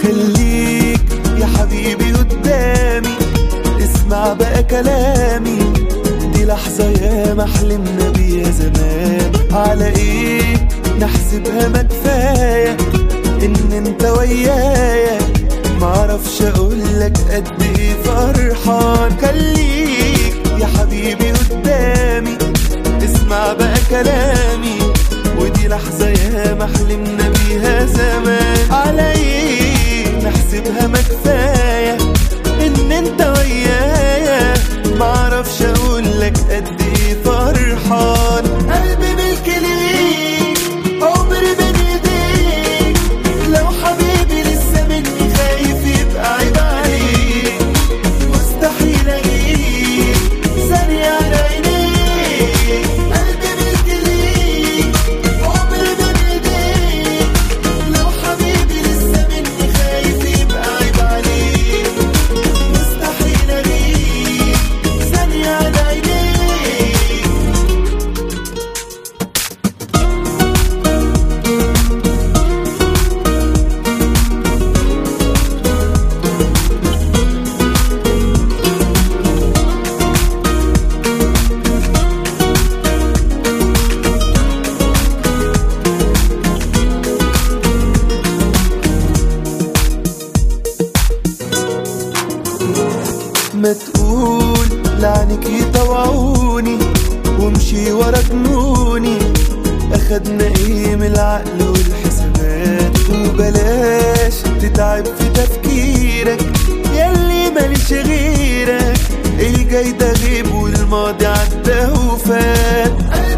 خليك يا حبيبي قدامي اسمع بقى كلامي دي لحظة يا ما حلمنا بيها زمان على ايه نحسبها ما كفاية ان انت ويايا معرفش اقولك قد ايه فرحان خليك يا حبيبي قدامي اسمع بقى كلامي ودي لحظة يا ما حلمنا بيها زمان على ايه نحسبها ما كفاية ان انت ويايا معرفش اقولك قد ايه فرحان قلبي ملك ليك عمري بين ايديك لو حبيبي لسه مني خايف يبقى عيب عليك مستحيل اجيك ثانية على عينيك قلبي ملك ليك عمري بين ايديك لو حبيبي لسه مني خايف يبقى عيب عليك مستحيل اجيك ثانية على عينيك ما تقول لعنك يطوعوني وامشي ورا جنوني اخدنا ايه من العقل والحسابات وبلاش تتعب في تفكيرك ياللي ماليش غيرك الجاي ده غيب والماضي عدى وفات